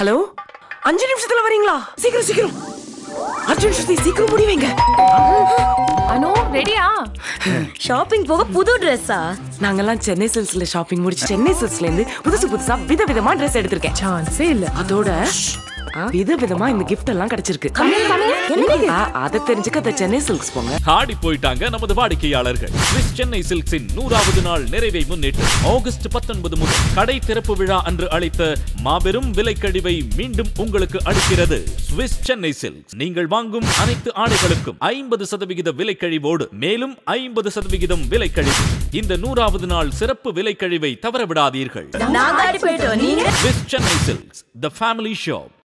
hello அஞ்சு நிமிஷத்துல வரீங்களா சீக்கிரம் சீக்கிரம் அர்ஜுன் ஸ்ருதி சீக்கிரம் முடிவீங்க அனு ரெடியா ஷாப்பிங் போக புது ட்ரெஸ்ஸா நாங்கெல்லாம் சென்னை சில்க்ஸ்ல ஷாப்பிங் முடிச்சு சென்னை சில்க்ஸ்ல இருந்து புதுசு புதுசா விதவிதமா ட்ரெஸ் எடுத்திருக்கேன் சான்ஸே இல்ல அதோட விதவிதமா இந்த gift எல்லாம் கிடைச்சிருக்கு ஆ, அதை தெரிஞ்சுக்க அந்த சென்னை சில்க்ஸ் போங்க ஆடி போயிட்டாங்க நமது வாடிக்கையாளர்கள் ஸ்விஸ் சென்னை சில்க்ஸின் நூறாவது நாள் நிறைவை முன்னிட்டு ஆகஸ்ட் பத்தொன்பது முதல் கடை திறப்பு விழா அன்று அளித்த மாபெரும் விலைக்கழிவை மீண்டும் உங்களுக்கு அளிக்கிறது ஸ்விஸ் சென்னை சில்க்ஸ் நீங்கள் வாங்கும் அனைத்து ஆடைகளுக்கும் ஐம்பது சதவிகித விலைக்கழிவோடு மேலும் ஐம்பது சதவிகிதம் விலைக்கழிவு இந்த நூறாவது நாள் சிறப்பு விலைக்கழிவை தவறவிடாதீர்கள் நாங்க ஆடி போயிட்டோம் நீங்க ஸ்விஸ் Chennai silks the family shop